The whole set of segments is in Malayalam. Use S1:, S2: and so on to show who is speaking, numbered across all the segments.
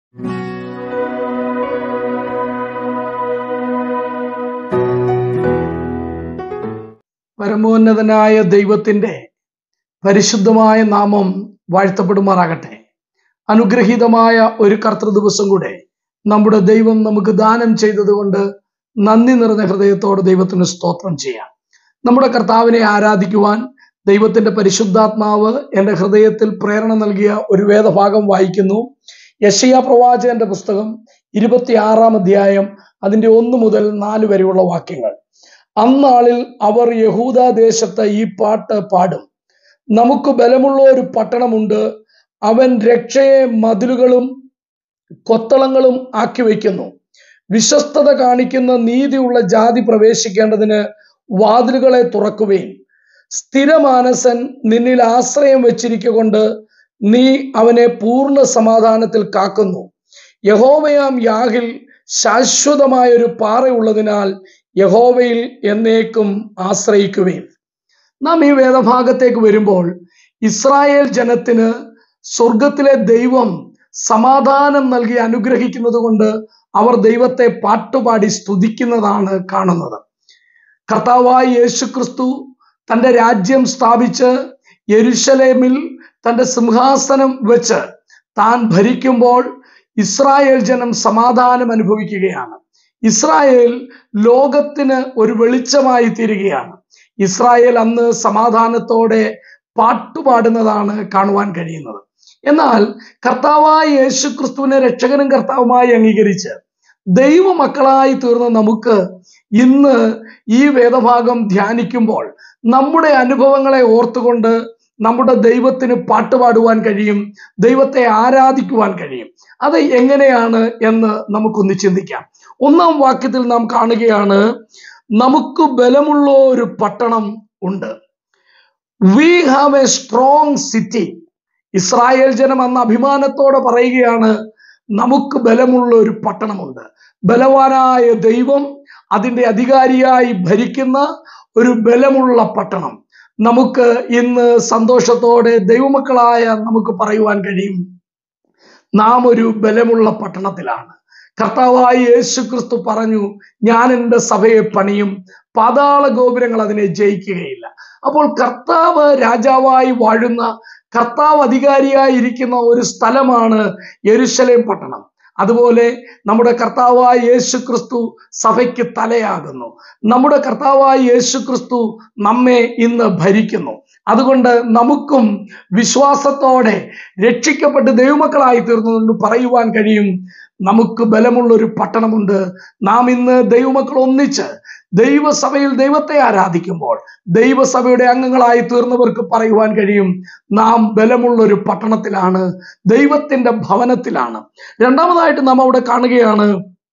S1: പരമോന്നതനായ ദൈവത്തിന്റെ പരിശുദ്ധമായ നാമം വാഴ്ത്തപ്പെടുമാറാകട്ടെ അനുഗ്രഹീതമായ ഒരു കർത്തൃ ദിവസം കൂടെ നമ്മുടെ ദൈവം നമുക്ക് ദാനം ചെയ്തതുകൊണ്ട് നന്ദി നിറഞ്ഞ ഹൃദയത്തോടെ ദൈവത്തിന് സ്തോത്രം ചെയ്യാം നമ്മുടെ കർത്താവിനെ ആരാധിക്കുവാൻ ദൈവത്തിന്റെ പരിശുദ്ധാത്മാവ് എൻ്റെ ഹൃദയത്തിൽ പ്രേരണ നൽകിയ ഒരു വേദഭാഗം വായിക്കുന്നു യശയ പ്രവാചകന്റെ പുസ്തകം ഇരുപത്തിയാറാം അധ്യായം അതിന്റെ ഒന്ന് മുതൽ നാല് വരെയുള്ള വാക്യങ്ങൾ അന്നാളിൽ അവർ യഹൂദ ദേശത്ത് ഈ പാട്ട് പാടും നമുക്ക് ബലമുള്ള ഒരു പട്ടണമുണ്ട് അവൻ രക്ഷയെ മതിലുകളും കൊത്തളങ്ങളും ആക്കി വയ്ക്കുന്നു വിശ്വസ്തത കാണിക്കുന്ന നീതിയുള്ള ജാതി പ്രവേശിക്കേണ്ടതിന് വാതിലുകളെ തുറക്കുകയും സ്ഥിരമാനസൻ നിന്നിൽ ആശ്രയം വെച്ചിരിക്കൊണ്ട് നീ അവനെ പൂർണ്ണ സമാധാനത്തിൽ കാക്കുന്നു യഹോവയാം യാഹിൽ ശാശ്വതമായ ഒരു പാറയുള്ളതിനാൽ യഹോവയിൽ എന്നേക്കും ആശ്രയിക്കുകയും നാം ഈ വേദഭാഗത്തേക്ക് വരുമ്പോൾ ഇസ്രായേൽ ജനത്തിന് സ്വർഗത്തിലെ ദൈവം സമാധാനം നൽകി അനുഗ്രഹിക്കുന്നത് കൊണ്ട് അവർ ദൈവത്തെ പാട്ടുപാടി സ്തുതിക്കുന്നതാണ് കാണുന്നത് കർത്താവായ യേശു ക്രിസ്തു തന്റെ രാജ്യം സ്ഥാപിച്ച് യെരുശലേമിൽ തന്റെ സിംഹാസനം വെച്ച് താൻ ഭരിക്കുമ്പോൾ ഇസ്രായേൽ ജനം സമാധാനം അനുഭവിക്കുകയാണ് ഇസ്രായേൽ ലോകത്തിന് ഒരു വെളിച്ചമായി തീരുകയാണ് ഇസ്രായേൽ അന്ന് സമാധാനത്തോടെ പാട്ടുപാടുന്നതാണ് കാണുവാൻ കഴിയുന്നത് എന്നാൽ കർത്താവായ യേശു ക്രിസ്തുവിനെ രക്ഷകനും കർത്താവുമായി അംഗീകരിച്ച് ദൈവമക്കളായി തീർന്ന നമുക്ക് ഇന്ന് ഈ വേദഭാഗം ധ്യാനിക്കുമ്പോൾ നമ്മുടെ അനുഭവങ്ങളെ ഓർത്തുകൊണ്ട് നമ്മുടെ ദൈവത്തിന് പാട്ടുപാടുവാൻ കഴിയും ദൈവത്തെ ആരാധിക്കുവാൻ കഴിയും അത് എങ്ങനെയാണ് എന്ന് നമുക്കൊന്ന് ചിന്തിക്കാം ഒന്നാം വാക്യത്തിൽ നാം കാണുകയാണ് നമുക്ക് ബലമുള്ള ഒരു പട്ടണം ഉണ്ട് we have a strong city Israel ജനം അന്ന് അഭിമാനത്തോടെ പറയുകയാണ് നമുക്ക് ബലമുള്ള ഒരു പട്ടണമുണ്ട് ബലവാനായ ദൈവം അതിൻ്റെ അധികാരിയായി ഭരിക്കുന്ന ഒരു ബലമുള്ള പട്ടണം നമുക്ക് ഇന്ന് സന്തോഷത്തോടെ ദൈവമക്കളായ നമുക്ക് പറയുവാൻ കഴിയും നാം ഒരു ബലമുള്ള പട്ടണത്തിലാണ് കർത്താവായ യേശു ക്രിസ്തു പറഞ്ഞു ഞാൻ എൻ്റെ സഭയെ പണിയും പാതാള ഗോപുരങ്ങൾ അതിനെ ജയിക്കുകയില്ല അപ്പോൾ കർത്താവ് രാജാവായി വാഴുന്ന കർത്താവ് അധികാരിയായി ഇരിക്കുന്ന ഒരു സ്ഥലമാണ് യെരുശലേം പട്ടണം അതുപോലെ നമ്മുടെ കർത്താവായ യേശു ക്രിസ്തു സഭയ്ക്ക് തലയാകുന്നു നമ്മുടെ കർത്താവായ യേശു ക്രിസ്തു നമ്മെ ഇന്ന് ഭരിക്കുന്നു അതുകൊണ്ട് നമുക്കും വിശ്വാസത്തോടെ രക്ഷിക്കപ്പെട്ട് ദൈവമക്കളായി തീർന്നുകൊണ്ട് പറയുവാൻ കഴിയും നമുക്ക് ബലമുള്ള ഒരു പട്ടണമുണ്ട് നാം ഇന്ന് ദൈവമക്കൾ ഒന്നിച്ച് ദൈവസഭയിൽ ദൈവത്തെ ആരാധിക്കുമ്പോൾ ദൈവസഭയുടെ അംഗങ്ങളായി തീർന്നവർക്ക് പറയുവാൻ കഴിയും നാം ബലമുള്ള ഒരു പട്ടണത്തിലാണ് ദൈവത്തിന്റെ ഭവനത്തിലാണ് രണ്ടാമതായിട്ട് നാം അവിടെ കാണുകയാണ്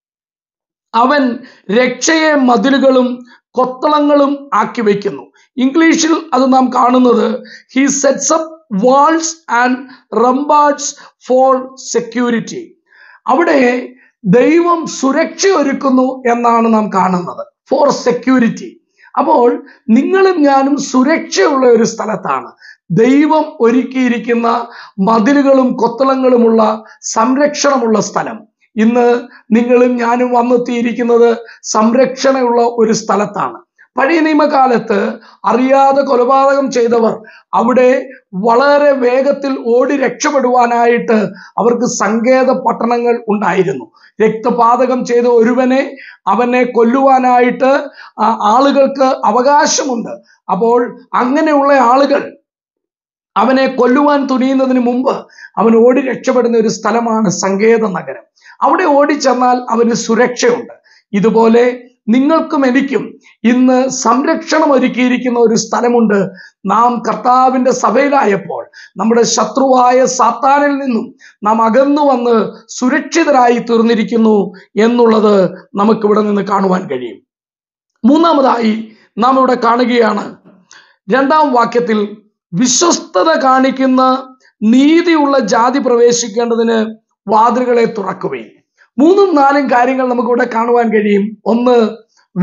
S1: അവൻ രക്ഷയെ മതിലുകളും കൊത്തളങ്ങളും ആക്കി വയ്ക്കുന്നു ഇംഗ്ലീഷിൽ അത് നാം കാണുന്നത് he sets up walls and ramparts for security അവിടെ ദൈവം സുരക്ഷ ഒരുക്കുന്നു എന്നാണ് നാം കാണുന്നത് ഫോർ സെക്യൂരിറ്റി അപ്പോൾ നിങ്ങളും ഞാനും സുരക്ഷയുള്ള ഒരു സ്ഥലത്താണ് ദൈവം ഒരുക്കിയിരിക്കുന്ന മതിലുകളും കൊത്തളങ്ങളുമുള്ള സംരക്ഷണമുള്ള സ്ഥലം ഇന്ന് നിങ്ങളും ഞാനും വന്നെത്തിയിരിക്കുന്നത് സംരക്ഷണയുള്ള ഒരു സ്ഥലത്താണ് പഴയ നിയമകാലത്ത് അറിയാതെ കൊലപാതകം ചെയ്തവർ അവിടെ വളരെ വേഗത്തിൽ ഓടി രക്ഷപ്പെടുവാനായിട്ട് അവർക്ക് സങ്കേത പട്ടണങ്ങൾ ഉണ്ടായിരുന്നു രക്തപാതകം ചെയ്ത ഒരുവനെ അവനെ കൊല്ലുവാനായിട്ട് ആ ആളുകൾക്ക് അവകാശമുണ്ട് അപ്പോൾ അങ്ങനെയുള്ള ആളുകൾ അവനെ കൊല്ലുവാൻ തുനിയുന്നതിന് മുമ്പ് അവൻ ഓടി രക്ഷപ്പെടുന്ന ഒരു സ്ഥലമാണ് സങ്കേത നഗരം അവിടെ ഓടിച്ചെന്നാൽ അവന് സുരക്ഷയുണ്ട് ഇതുപോലെ നിങ്ങൾക്കും എനിക്കും ഇന്ന് സംരക്ഷണം ഒരുക്കിയിരിക്കുന്ന ഒരു സ്ഥലമുണ്ട് നാം കർത്താവിന്റെ സഭയിലായപ്പോൾ നമ്മുടെ ശത്രുവായ സാത്താനിൽ നിന്നും നാം അകന്നു വന്ന് സുരക്ഷിതരായി തീർന്നിരിക്കുന്നു എന്നുള്ളത് നമുക്കിവിടെ നിന്ന് കാണുവാൻ കഴിയും മൂന്നാമതായി നാം ഇവിടെ കാണുകയാണ് രണ്ടാം വാക്യത്തിൽ വിശ്വസ്തത കാണിക്കുന്ന നീതിയുള്ള ജാതി പ്രവേശിക്കേണ്ടതിന് വാതിലുകളെ തുറക്കുകയും മൂന്നും നാലും കാര്യങ്ങൾ നമുക്കിവിടെ കാണുവാൻ കഴിയും ഒന്ന്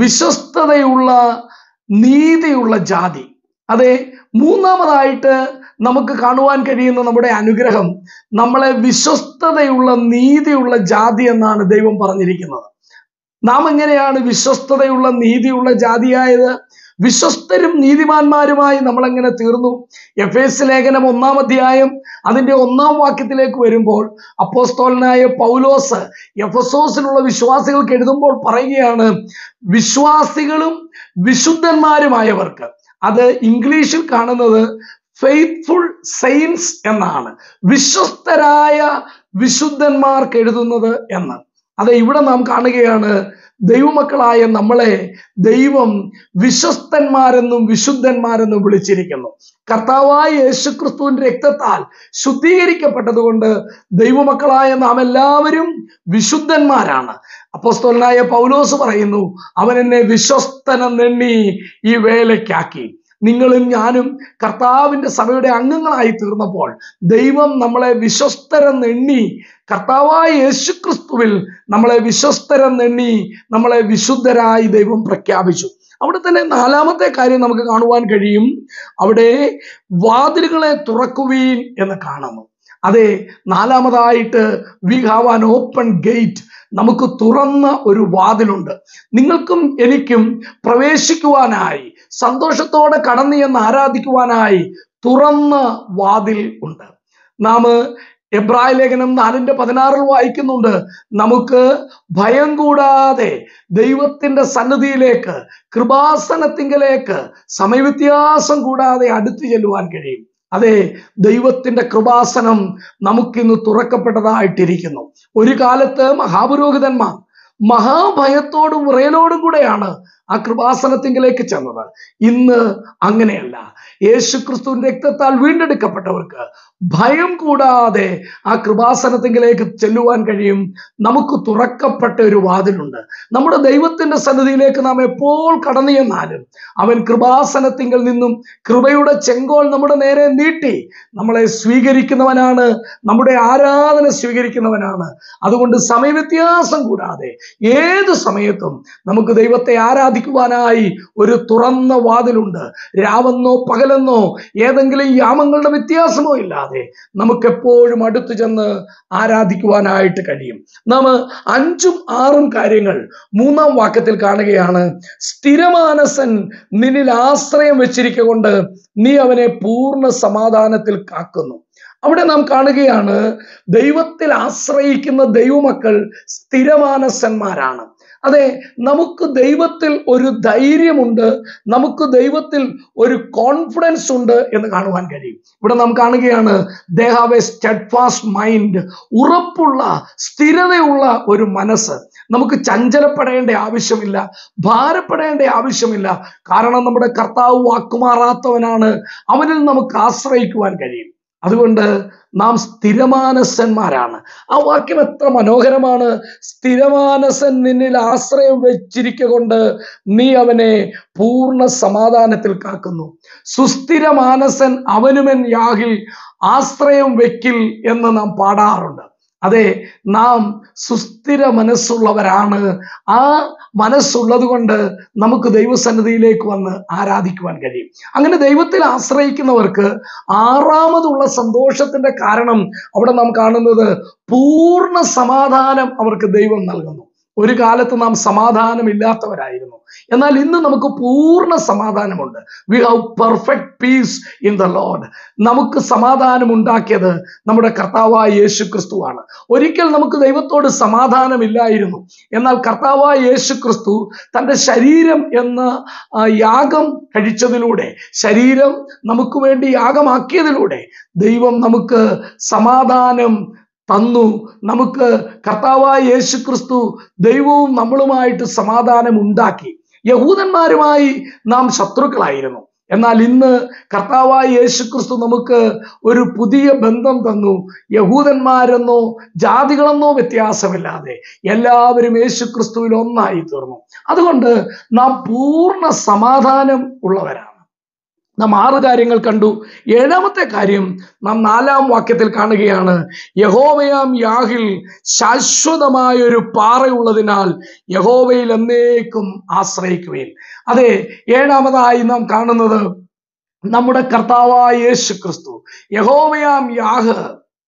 S1: വിശ്വസ്തതയുള്ള നീതിയുള്ള ജാതി അതെ മൂന്നാമതായിട്ട് നമുക്ക് കാണുവാൻ കഴിയുന്ന നമ്മുടെ അനുഗ്രഹം നമ്മളെ വിശ്വസ്തതയുള്ള നീതിയുള്ള ജാതി എന്നാണ് ദൈവം പറഞ്ഞിരിക്കുന്നത് നാം എങ്ങനെയാണ് വിശ്വസ്തതയുള്ള നീതിയുള്ള ജാതിയായത് വിശ്വസ്തരും നീതിമാന്മാരുമായി നമ്മൾ എങ്ങനെ തീർന്നു എഫ് എസ് ലേഖനം ഒന്നാം അധ്യായം അതിന്റെ ഒന്നാം വാക്യത്തിലേക്ക് വരുമ്പോൾ അപ്പോസ്തോലനായ പൗലോസ് എഫസോസിലുള്ള വിശ്വാസികൾക്ക് എഴുതുമ്പോൾ പറയുകയാണ് വിശ്വാസികളും വിശുദ്ധന്മാരുമായവർക്ക് അത് ഇംഗ്ലീഷിൽ കാണുന്നത് ഫെയ്ത്ത്ഫുൾ സെയിൻസ് എന്നാണ് വിശ്വസ്തരായ വിശുദ്ധന്മാർക്ക് എഴുതുന്നത് എന്ന് അത് ഇവിടെ നാം കാണുകയാണ് ദൈവമക്കളായ നമ്മളെ ദൈവം വിശ്വസ്തന്മാരെന്നും വിശുദ്ധന്മാരെന്നും വിളിച്ചിരിക്കുന്നു കർത്താവായ യേശുക്രിസ്തുവിന്റെ രക്തത്താൽ ശുദ്ധീകരിക്കപ്പെട്ടതുകൊണ്ട് ദൈവമക്കളായ നാം എല്ലാവരും വിശുദ്ധന്മാരാണ് അപ്പോസ്തലനായ പൗലോസ് പറയുന്നു അവൻ എന്നെ വിശ്വസ്തനെണ്ണി ഈ വേലയ്ക്കാക്കി നിങ്ങളും ഞാനും കർത്താവിന്റെ സഭയുടെ അംഗങ്ങളായി തീർന്നപ്പോൾ ദൈവം നമ്മളെ വിശ്വസ്തരെന്നെണ്ണി കർത്താവായ യേശുക്രിസ്തുവിൽ നമ്മളെ വിശ്വസ്തരെന്നെണ്ണി നമ്മളെ വിശുദ്ധരായി ദൈവം പ്രഖ്യാപിച്ചു അവിടെ തന്നെ നാലാമത്തെ കാര്യം നമുക്ക് കാണുവാൻ കഴിയും അവിടെ വാതിലുകളെ തുറക്കുവീൻ എന്ന് കാണുന്നു അതെ നാലാമതായിട്ട് we have an open gate നമുക്ക് തുറന്ന ഒരു വാതിലുണ്ട് നിങ്ങൾക്കും എനിക്കും പ്രവേശിക്കുവാനായി സന്തോഷത്തോടെ കടന്നു എന്ന് ആരാധിക്കുവാനായി തുറന്ന വാതിൽ ഉണ്ട് നാം എബ്രായ ലേഖനം നാലിന്റെ പതിനാറിൽ വായിക്കുന്നുണ്ട് നമുക്ക് ഭയം കൂടാതെ ദൈവത്തിന്റെ സന്നിധിയിലേക്ക് കൃപാസനത്തിങ്കലേക്ക് സമയവ്യത്യാസം കൂടാതെ അടുത്തു ചെല്ലുവാൻ കഴിയും അതെ ദൈവത്തിന്റെ കൃപാസനം നമുക്കിന്ന് തുറക്കപ്പെട്ടതായിട്ടിരിക്കുന്നു ഒരു കാലത്ത് മഹാപുരോഹിതന്മാർ മഹാഭയത്തോടും വിറയലോടും കൂടെയാണ് ആ കൃപാസനത്തിങ്കിലേക്ക് ചെന്നത് ഇന്ന് അങ്ങനെയല്ല യേശു ക്രിസ്തുവിന്റെ രക്തത്താൽ വീണ്ടെടുക്കപ്പെട്ടവർക്ക് ഭയം കൂടാതെ ആ കൃപാസനത്തിങ്കിലേക്ക് ചെല്ലുവാൻ കഴിയും നമുക്ക് തുറക്കപ്പെട്ട ഒരു വാതിലുണ്ട് നമ്മുടെ ദൈവത്തിന്റെ സന്നിധിയിലേക്ക് നാം എപ്പോൾ കടന്നു ചെന്നാലും അവൻ കൃപാസനത്തിങ്കിൽ നിന്നും കൃപയുടെ ചെങ്കോൾ നമ്മുടെ നേരെ നീട്ടി നമ്മളെ സ്വീകരിക്കുന്നവനാണ് നമ്മുടെ ആരാധന സ്വീകരിക്കുന്നവനാണ് അതുകൊണ്ട് സമയവ്യത്യാസം കൂടാതെ ഏത് സമയത്തും നമുക്ക് ദൈവത്തെ ആരാധിക്കുവാനായി ഒരു തുറന്ന വാതിലുണ്ട് രാവെന്നോ പകലെന്നോ ഏതെങ്കിലും യാമങ്ങളുടെ വ്യത്യാസമോ ഇല്ലാതെ നമുക്കെപ്പോഴും അടുത്തു ചെന്ന് ആരാധിക്കുവാനായിട്ട് കഴിയും നാം അഞ്ചും ആറും കാര്യങ്ങൾ മൂന്നാം വാക്യത്തിൽ കാണുകയാണ് സ്ഥിരമാനസൻ നിന്നിൽ ആശ്രയം വെച്ചിരിക്കൊണ്ട് നീ അവനെ പൂർണ്ണ സമാധാനത്തിൽ കാക്കുന്നു അവിടെ നാം കാണുകയാണ് ദൈവത്തിൽ ആശ്രയിക്കുന്ന ദൈവമക്കൾ സ്ഥിരമാനസന്മാരാണ് അതെ നമുക്ക് ദൈവത്തിൽ ഒരു ധൈര്യമുണ്ട് നമുക്ക് ദൈവത്തിൽ ഒരു കോൺഫിഡൻസ് ഉണ്ട് എന്ന് കാണുവാൻ കഴിയും ഇവിടെ നാം കാണുകയാണ് they have a steadfast mind ഉറപ്പുള്ള സ്ഥിരതയുള്ള ഒരു മനസ്സ് നമുക്ക് ചഞ്ചലപ്പെടേണ്ട ആവശ്യമില്ല ഭാരപ്പെടേണ്ട ആവശ്യമില്ല കാരണം നമ്മുടെ കർത്താവ് വാക്കുമാറാത്തവനാണ് അവനിൽ നമുക്ക് ആശ്രയിക്കുവാൻ കഴിയും അതുകൊണ്ട് നാം സ്ഥിരമാനസന്മാരാണ് ആ വാക്യം എത്ര മനോഹരമാണ് സ്ഥിരമാനസൻ നിന്നിൽ ആശ്രയം വെച്ചിരിക്കൊണ്ട് നീ അവനെ പൂർണ്ണ സമാധാനത്തിൽ കാക്കുന്നു സുസ്ഥിരമാനസൻ അവനുമൻ യാഹിൽ ആശ്രയം വെക്കിൽ എന്ന് നാം പാടാറുണ്ട് അതെ നാം സുസ്ഥിര മനസ്സുള്ളവരാണ് ആ മനസ്സുള്ളത് കൊണ്ട് നമുക്ക് ദൈവസന്നിധിയിലേക്ക് വന്ന് ആരാധിക്കുവാൻ കഴിയും അങ്ങനെ ദൈവത്തിൽ ആശ്രയിക്കുന്നവർക്ക് ആറാമതുള്ള സന്തോഷത്തിന്റെ കാരണം അവിടെ നാം കാണുന്നത് പൂർണ്ണ സമാധാനം അവർക്ക് ദൈവം നൽകുന്നു ഒരു കാലത്ത് നാം സമാധാനമില്ലാത്തവരായിരുന്നു എന്നാൽ ഇന്ന് നമുക്ക് പൂർണ്ണ സമാധാനമുണ്ട് we have perfect peace in the Lord നമുക്ക് സമാധാനം ഉണ്ടാക്കിയത് നമ്മുടെ കർത്താവായ യേശു ക്രിസ്തുവാണ് ഒരിക്കൽ നമുക്ക് ദൈവത്തോട് സമാധാനമില്ലായിരുന്നു എന്നാൽ കർത്താവായ യേശു ക്രിസ്തു തൻ്റെ ശരീരം എന്ന ആ, യാഗം കഴിച്ചതിലൂടെ ശരീരം നമുക്ക് വേണ്ടി യാഗമാക്കിയതിലൂടെ ദൈവം നമുക്ക് സമാധാനം തന്നു നമുക്ക് കർത്താവായ യേശു ക്രിസ്തു ദൈവവും നമ്മളുമായിട്ട് സമാധാനം ഉണ്ടാക്കി യഹൂദന്മാരുമായി നാം ശത്രുക്കളായിരുന്നു എന്നാൽ ഇന്ന് കർത്താവായ യേശു ക്രിസ്തു നമുക്ക് ഒരു പുതിയ ബന്ധം തന്നു യഹൂദന്മാരെന്നോ ജാതികളെന്നോ വ്യത്യാസമില്ലാതെ എല്ലാവരും യേശു ക്രിസ്തുവിൽ ഒന്നായി തീർന്നു അതുകൊണ്ട് നാം പൂർണ്ണ സമാധാനം ഉള്ളവരാണ് നാം ആറ് കാര്യങ്ങൾ കണ്ടു ഏഴാമത്തെ കാര്യം നാം നാലാം വാക്യത്തിൽ കാണുകയാണ് യഹോവയാം യാഹിൽ ശാശ്വതമായ ഒരു പാറയുള്ളതിനാൽ യഹോവയിൽ എന്നേക്കും ആശ്രയിക്കുകയും അതെ ഏഴാമതായി നാം കാണുന്നത് നമ്മുടെ കർത്താവായ യേശു ക്രിസ്തു യഹോവയാം യാഹ്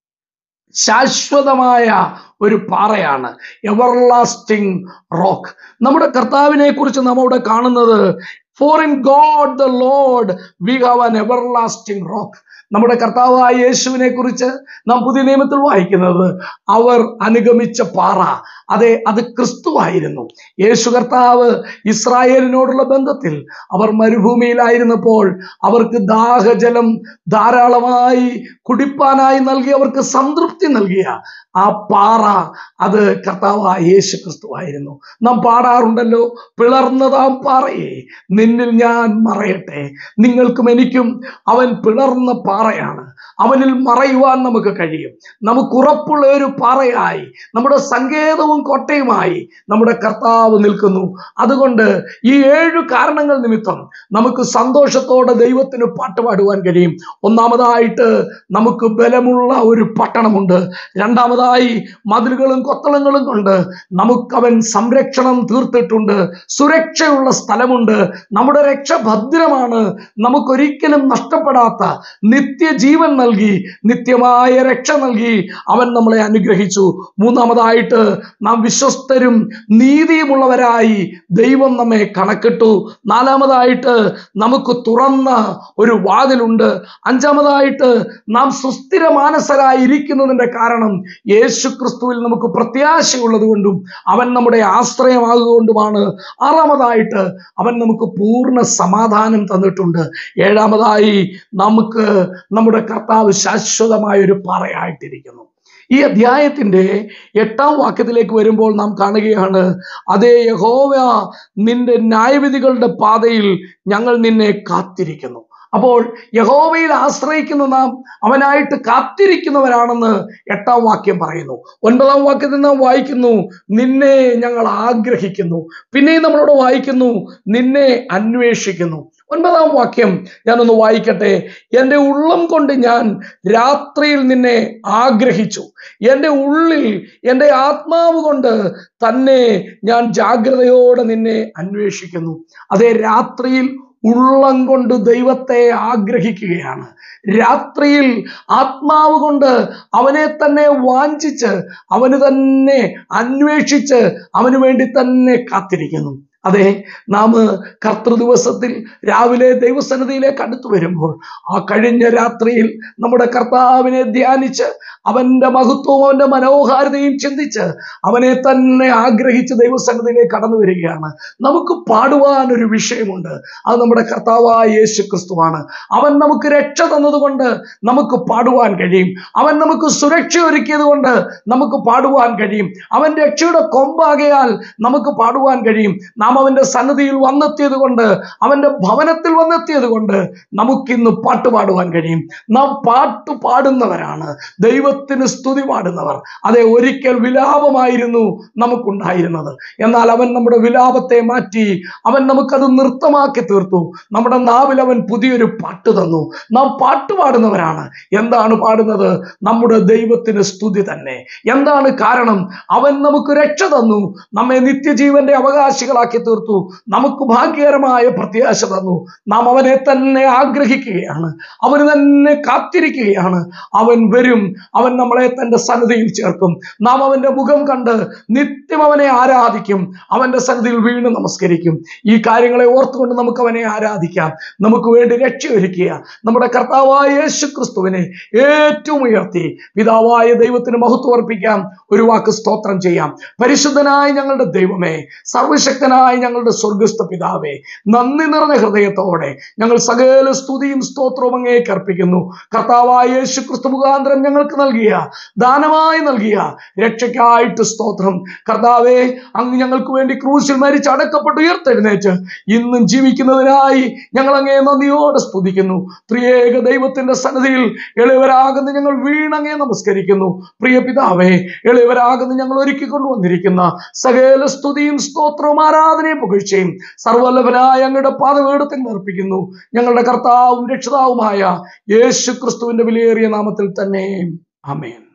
S1: ശാശ്വതമായ ഒരു പാറയാണ് എവർലാസ്റ്റിംഗ് റോക്ക് നമ്മുടെ കർത്താവിനെ കുറിച്ച് നാം അവിടെ കാണുന്നത് for in God the Lord we have an everlasting rock നമ്മുടെ കർത്താവായ യേശുവിനെ കുറിച്ച് നാം പുതിയ നിയമത്തിൽ വായിക്കുന്നത് അവർ അനുഗമിച്ച പാറ അതെ അത് ക്രിസ്തുവായിരുന്നു യേശു കർത്താവ് ഇസ്രായേലിനോടുള്ള ബന്ധത്തിൽ അവർ മരുഭൂമിയിലായിരുന്നപ്പോൾ അവർക്ക് ദാഹജലം ധാരാളമായി കുടിപ്പാനായി നൽകി അവർക്ക് സംതൃപ്തി നൽകിയ ആ പാറ അത് കർത്താവായ യേശു ക്രിസ്തുവായിരുന്നു നാം പാടാറുണ്ടല്ലോ പിളർന്നതാം പാറയെ നിന്നിൽ ഞാൻ മറയട്ടെ നിങ്ങൾക്കും എനിക്കും അവൻ പിളർന്ന പാറയാണ് അവനിൽ മറയുവാൻ നമുക്ക് കഴിയും നമുക്ക് ഉറപ്പുള്ള ഒരു പാറയായി നമ്മുടെ സങ്കേതവും കോട്ടയുമായി നമ്മുടെ കർത്താവ് നിൽക്കുന്നു അതുകൊണ്ട് ഈ ഏഴു കാരണങ്ങൾ നിമിത്തം നമുക്ക് സന്തോഷത്തോടെ ദൈവത്തിന് പാട്ട് പാടുവാൻ കഴിയും ഒന്നാമതായിട്ട് നമുക്ക് ബലമുള്ള ഒരു പട്ടണമുണ്ട് രണ്ടാമതായി മതിലുകളും കൊത്തളങ്ങളും കൊണ്ട് നമുക്കവൻ സംരക്ഷണം തീർത്തിട്ടുണ്ട് സുരക്ഷയുള്ള സ്ഥലമുണ്ട് നമ്മുടെ രക്ഷ ഭദ്രമാണ് നമുക്കൊരിക്കലും നഷ്ടപ്പെടാത്ത നിത്യജീവൻ നൽകി നിത്യമായ രക്ഷ നൽകി അവൻ നമ്മളെ അനുഗ്രഹിച്ചു മൂന്നാമതായിട്ട് നാം വിശ്വസ്തരും നീതിയുമുള്ളവരായി ദൈവം നമ്മെ കണക്കിട്ടു നാലാമതായിട്ട് നമുക്ക് തുറന്ന ഒരു വാതിലുണ്ട് അഞ്ചാമതായിട്ട് നാം സുസ്ഥിര മാനസരായി ഇരിക്കുന്നതിന്റെ കാരണം യേശു ക്രിസ്തുവിൽ നമുക്ക് പ്രത്യാശയുള്ളത് കൊണ്ടും അവൻ നമ്മുടെ ആശ്രയമാകൊണ്ടുമാണ് ആറാമതായിട്ട് അവൻ നമുക്ക് പൂർണ്ണ സമാധാനം തന്നിട്ടുണ്ട് ഏഴാമതായി നമുക്ക് നമ്മുടെ കർത്താവ് ശാശ്വതമായ ഒരു പാറയായിട്ടിരിക്കുന്നു ഈ അധ്യായത്തിന്റെ എട്ടാം വാക്യത്തിലേക്ക് വരുമ്പോൾ നാം കാണുകയാണ് അതേ യഹോവ നിന്റെ ന്യായവിധികളുടെ പാതയിൽ ഞങ്ങൾ നിന്നെ കാത്തിരിക്കുന്നു അപ്പോൾ യഹോവയിൽ ആശ്രയിക്കുന്ന നാം അവനായിട്ട് കാത്തിരിക്കുന്നവരാണെന്ന് എട്ടാം വാക്യം പറയുന്നു ഒൻപതാം വാക്യത്തിൽ നാം വായിക്കുന്നു നിന്നെ ഞങ്ങൾ ആഗ്രഹിക്കുന്നു പിന്നെയും നമ്മളോട് വായിക്കുന്നു നിന്നെ അന്വേഷിക്കുന്നു ഒൻപതാം വാക്യം ഞാനൊന്ന് വായിക്കട്ടെ എൻ്റെ ഉള്ളം കൊണ്ട് ഞാൻ രാത്രിയിൽ നിന്നെ ആഗ്രഹിച്ചു എൻ്റെ ഉള്ളിൽ എൻ്റെ ആത്മാവ് കൊണ്ട് തന്നെ ഞാൻ ജാഗ്രതയോടെ നിന്നെ അന്വേഷിക്കുന്നു അതേ രാത്രിയിൽ ഉള്ളം കൊണ്ട് ദൈവത്തെ ആഗ്രഹിക്കുകയാണ് രാത്രിയിൽ ആത്മാവ് കൊണ്ട് അവനെ തന്നെ വാഞ്ചിച്ച് അവന് തന്നെ അന്വേഷിച്ച് അവന് വേണ്ടി തന്നെ കാത്തിരിക്കുന്നു അതെ നാം കർത്തൃ ദിവസത്തിൽ രാവിലെ ദൈവസന്നിധിയിലേക്ക് അടുത്തു വരുമ്പോൾ ആ കഴിഞ്ഞ രാത്രിയിൽ നമ്മുടെ കർത്താവിനെ ധ്യാനിച്ച് അവന്റെ മഹത്വവും അവന്റെ മനോഹാരിതയും ചിന്തിച്ച് അവനെ തന്നെ ആഗ്രഹിച്ച് ദൈവസന്നിധിയിലേക്ക് കടന്നു വരികയാണ് നമുക്ക് പാടുവാൻ ഒരു വിഷയമുണ്ട് അത് നമ്മുടെ കർത്താവായ യേശു ക്രിസ്തുവാണ് അവൻ നമുക്ക് രക്ഷ തന്നതുകൊണ്ട് നമുക്ക് പാടുവാൻ കഴിയും അവൻ നമുക്ക് സുരക്ഷ ഒരുക്കിയത് കൊണ്ട് നമുക്ക് പാടുവാൻ കഴിയും അവൻ രക്ഷയുടെ കൊമ്പാകയാൽ നമുക്ക് പാടുവാൻ കഴിയും നാം അവന്റെ സന്നിധിയിൽ വന്നെത്തിയത് കൊണ്ട് അവന്റെ ഭവനത്തിൽ വന്നെത്തിയത് കൊണ്ട് നമുക്കിന്ന് പാട്ട് പാടുവാൻ കഴിയും നാം പാട്ട് പാടുന്നവരാണ് ദൈവത്തിന് സ്തുതി പാടുന്നവർ അതെ ഒരിക്കൽ വിലാപമായിരുന്നു നമുക്കുണ്ടായിരുന്നത് എന്നാൽ അവൻ നമ്മുടെ വിലാപത്തെ മാറ്റി അവൻ നമുക്കത് നൃത്തമാക്കി തീർത്തു നമ്മുടെ നാവിൽ അവൻ പുതിയൊരു പാട്ട് തന്നു നാം പാട്ട് പാടുന്നവരാണ് എന്താണ് പാടുന്നത് നമ്മുടെ ദൈവത്തിന് സ്തുതി തന്നെ എന്താണ് കാരണം അവൻ നമുക്ക് രക്ഷ തന്നു നമ്മെ നിത്യജീവന്റെ അവകാശികളാക്കി തീർത്തു നമുക്ക് ഭാഗ്യകരമായ പ്രത്യാശ തന്നു നാം അവനെ തന്നെ ആഗ്രഹിക്കുകയാണ് അവന് തന്നെ കാത്തിരിക്കുകയാണ് അവൻ വരും അവൻ നമ്മളെ തന്റെ സന്നിധിയിൽ ചേർക്കും നാം അവന്റെ മുഖം കണ്ട് നിത്യം അവനെ ആരാധിക്കും അവന്റെ സന്നിധിയിൽ വീണ് നമസ്കരിക്കും ഈ കാര്യങ്ങളെ ഓർത്തുകൊണ്ട് നമുക്ക് അവനെ ആരാധിക്കാം നമുക്ക് വേണ്ടി രക്ഷയൊരുക്കുക നമ്മുടെ കർത്താവായ യേശു ക്രിസ്തുവിനെ ഏറ്റവും ഉയർത്തി പിതാവായ ദൈവത്തിന് മഹത്വം അർപ്പിക്കാം ഒരു വാക്ക് സ്തോത്രം ചെയ്യാം പരിശുദ്ധനായ ഞങ്ങളുടെ ദൈവമേ സർവശക്തനായ ഞങ്ങളുടെ സ്വർഗസ്ഥ പിതാവേ നന്ദി നിറഞ്ഞ ഹൃദയത്തോടെ ഞങ്ങൾ സകല സ്തുതിയും സ്തോത്രവും അങ്ങേക്ക് അർപ്പിക്കുന്നു കർത്താവായ യേശു ക്രിസ്തു മുഖാന്തരം ഞങ്ങൾക്ക് നൽകിയ ദാനമായി നൽകിയ രക്ഷയ്ക്കായിട്ട് സ്തോത്രം കർത്താവേ അങ്ങ് ഞങ്ങൾക്ക് വേണ്ടി ക്രൂശിൽ മരിച്ച് അടക്കപ്പെട്ട് ഉയർത്തെഴുന്നേറ്റ് ഇന്നും ജീവിക്കുന്നതിനായി ഞങ്ങൾ അങ്ങേ നന്ദിയോടെ സ്തുതിക്കുന്നു ത്രിയേക ദൈവത്തിന്റെ സന്നിധിയിൽ എളിയവരാകുന്ന ഞങ്ങൾ വീണങ്ങേ നമസ്കരിക്കുന്നു പ്രിയ പിതാവേ എളിയവരാകുന്ന ഞങ്ങൾ ഒരുക്കി കൊണ്ടുവന്നിരിക്കുന്ന സകല സ്തുതിയും സ്തോത്രവും ആരാധനയും പുകഴ്ചയും സർവല്ലഭനായ അങ്ങയുടെ പാതവേടത്തിൽ അർപ്പിക്കുന്നു ഞങ്ങളുടെ കർത്താവും രക്ഷിതാവുമായ യേശു ക്രിസ്തുവിന്റെ വിലയേറിയ നാമത്തിൽ തന്നെ അമേൻ